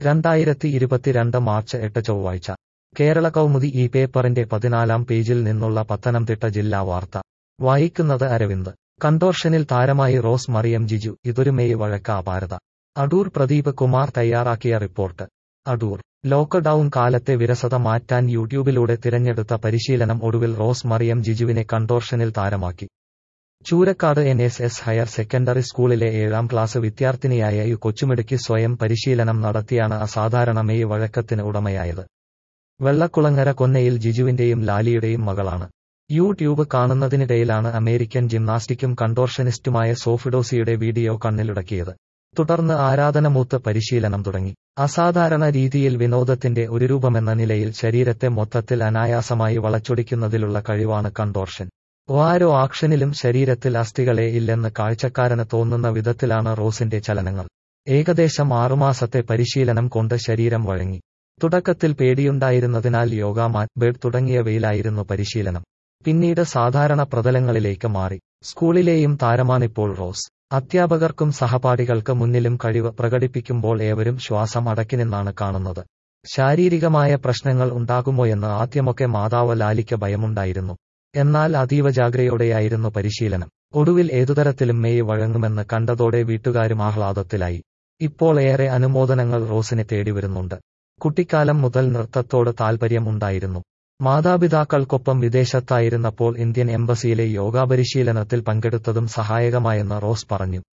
രണ്ടായിരത്തി ഇരുപത്തിരണ്ട് മാർച്ച് എട്ട് ചൊവ്വാഴ്ച കേരള കൗമുദി ഈ പേപ്പറിന്റെ പതിനാലാം പേജിൽ നിന്നുള്ള പത്തനംതിട്ട ജില്ലാ വാർത്ത വായിക്കുന്നത് അരവിന്ദ് കണ്ടോർഷനിൽ താരമായി റോസ് മറിയം ജിജു ഇതൊരു മെയ് വഴക്ക അപാരത അടൂർ പ്രദീപ് കുമാർ തയ്യാറാക്കിയ റിപ്പോർട്ട് അടൂർ ലോക്ക്ഡൌൺ കാലത്തെ വിരസത മാറ്റാൻ യൂട്യൂബിലൂടെ തിരഞ്ഞെടുത്ത പരിശീലനം ഒടുവിൽ റോസ് മറിയം ജിജുവിനെ കണ്ടോർഷനിൽ താരമാക്കി Choorakkad N S S higher secondary സ്കൂളിലെ ഏഴാം ക്ലാസ് വിദ്യാർത്ഥിനിയായ യു കൊച്ചുമിടുക്കി സ്വയം പരിശീലനം നടത്തിയാണ് അസാധാരണ മെയ് വഴക്കത്തിന് ഉടമയായത് വെള്ളക്കുളങ്ങര കൊന്നയിൽ ജിജുവിന്റെയും ലാലിയുടെയും മകളാണ് യൂട്യൂബ് കാണുന്നതിനിടയിലാണ് അമേരിക്കൻ ജിംനാസ്റ്റിക്കും കണ്ടോർഷനിസ്റ്റുമായ സോഫിഡോസിയുടെ വീഡിയോ കണ്ണിലുടക്കിയത് തുടർന്ന് ആരാധനമൂത്ത് പരിശീലനം തുടങ്ങി അസാധാരണ രീതിയിൽ വിനോദത്തിന്റെ ഒരു രൂപമെന്ന നിലയിൽ ശരീരത്തെ മൊത്തത്തിൽ അനായാസമായി വളച്ചൊടിക്കുന്നതിലുള്ള കഴിവാണ് കണ്ടോർഷൻ ഓരോ ആക്ഷനിലും ശരീരത്തിൽ അസ്ഥികളെ ഇല്ലെന്ന് കാഴ്ചക്കാരന് തോന്നുന്ന വിധത്തിലാണ് റോസിന്റെ ചലനങ്ങൾ ഏകദേശം ആറുമാസത്തെ പരിശീലനം കൊണ്ട് ശരീരം വഴങ്ങി തുടക്കത്തിൽ പേടിയുണ്ടായിരുന്നതിനാൽ യോഗ മാറ്റ് ബെഡ് തുടങ്ങിയവയിലായിരുന്നു പരിശീലനം പിന്നീട് സാധാരണ പ്രതലങ്ങളിലേക്ക് മാറി സ്കൂളിലെയും താരമാണിപ്പോൾ റോസ് അധ്യാപകർക്കും സഹപാഠികൾക്ക് മുന്നിലും കഴിവ് പ്രകടിപ്പിക്കുമ്പോൾ ഏവരും ശ്വാസം അടക്കിനിന്നാണ് കാണുന്നത് ശാരീരികമായ പ്രശ്നങ്ങൾ ഉണ്ടാകുമോയെന്ന് ആദ്യമൊക്കെ മാതാവ് ലാലിക്ക് ഭയമുണ്ടായിരുന്നു എന്നാൽ അതീവ ജാഗ്രതയോടെയായിരുന്നു പരിശീലനം ഒടുവിൽ ഏതുതരത്തിലും മെയ് വഴങ്ങുമെന്ന് കണ്ടതോടെ വീട്ടുകാരും ആഹ്ലാദത്തിലായി ഇപ്പോൾ ഏറെ അനുമോദനങ്ങൾ റോസിനെ തേടിവരുന്നുണ്ട് കുട്ടിക്കാലം മുതൽ നൃത്തത്തോട് താൽപര്യം ഉണ്ടായിരുന്നു മാതാപിതാക്കൾക്കൊപ്പം വിദേശത്തായിരുന്നപ്പോൾ ഇന്ത്യൻ എംബസിയിലെ യോഗാ പരിശീലനത്തിൽ പങ്കെടുത്തതും സഹായകമായെന്ന് റോസ് പറഞ്ഞു